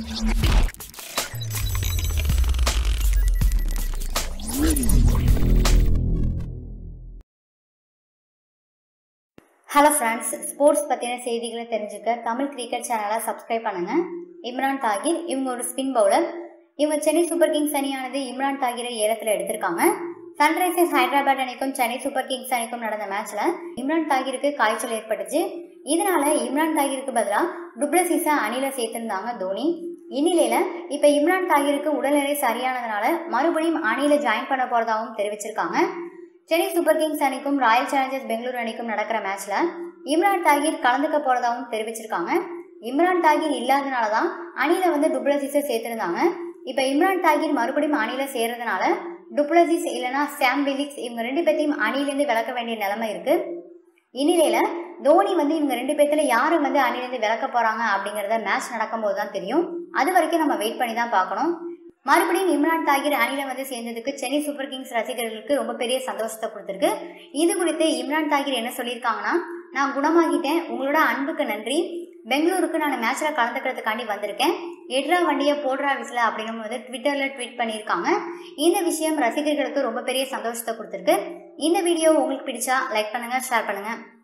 hello friends sports பற்றின செய்திகளை தெரிஞ்சுக்க தமிழ் கிரிக்கெட் சேனலை சப்ஸ்கிரைப் பண்ணுங்க இம்ரான் தாகிர் இவங்க ஒரு ஸ்பின் பவுலர் இவங்க சென்னை சூப்பர் கிங்ஸ் அணியானது இம்ரான் தாகிரை ஏலத்தில் எடுத்திருக்காங்க சன்ரைசர்ஸ் ஹைதராபாத் அணிக்கும் சென்னை சூப்பர் கிங்ஸ் அணிக்கும் நடந்த மேட்ச்ல இம்ரான் தாகிருக்கு காய்ச்சல் ஏற்பட்டுச்சு இதனால இம்ரான் தாகிருக்கு பதிலாக டுப்ளசிஸை அணியில சேர்த்திருந்தாங்க தோனி இந்நிலையில இப்ப இம்ரான் தாகிருக்கு உடல்நிலை சரியானதுனால மறுபடியும் அணியில ஜாயின் பண்ண போறதாகவும் தெரிவிச்சிருக்காங்க சென்னை சூப்பர் கிங்ஸ் அணிக்கும் ராயல் சேலஞ்சர்ஸ் பெங்களூரு அணிக்கும் நடக்கிற மேட்ச்ல இம்ரான் தாகிர் கலந்துக்க போறதாகவும் தெரிவிச்சிருக்காங்க இம்ரான் தாகிர் இல்லாதனால தான் அணியில வந்து டுப்ளசிஸை சேர்த்திருந்தாங்க இப்ப இம்ரான் தாகிர் மறுபடியும் அணியில சேர்றதுனால டுப்ளசிஸ் இல்லனா சாம் விலிக்ஸ் இவங்க ரெண்டு பேர்த்தையும் அணியிலேருந்து விளக்க வேண்டிய நிலைமை இருக்கு இந்நிலையில தோனி வந்து இவங்க ரெண்டு பேர்த்துல யாரை வந்து அணிலேருந்து விளக்க போறாங்க அப்படிங்கறத மேட்ச் நடக்கும்போது தான் தெரியும் அது வரைக்கும் நம்ம வெயிட் பண்ணி தான் பார்க்கணும் மறுபடியும் இம்ரான் தாகிர் அணில வந்து சேர்ந்ததுக்கு சென்னை சூப்பர் கிங்ஸ் ரசிகர்களுக்கு ரொம்ப பெரிய சந்தோஷத்தை கொடுத்துருக்கு இது குறித்து இம்ரான் தாகிர் என்ன சொல்லியிருக்காங்கன்னா நான் குணமாகிட்டேன் உங்களோட அன்புக்கு நன்றி பெங்களூருக்கு நான் மேட்ச்ல கலந்துக்கிறதுக்காண்டி வந்திருக்கேன் எட்ரா வண்டியை போடுறா விசில அப்படின்னு வந்து ட்விட்டர்ல ட்வீட் பண்ணியிருக்காங்க இந்த விஷயம் ரசிகர்களுக்கு ரொம்ப பெரிய சந்தோஷத்தை கொடுத்துருக்கு இந்த வீடியோ உங்களுக்கு பிடிச்சா லைக் பண்ணுங்க ஷேர் பண்ணுங்க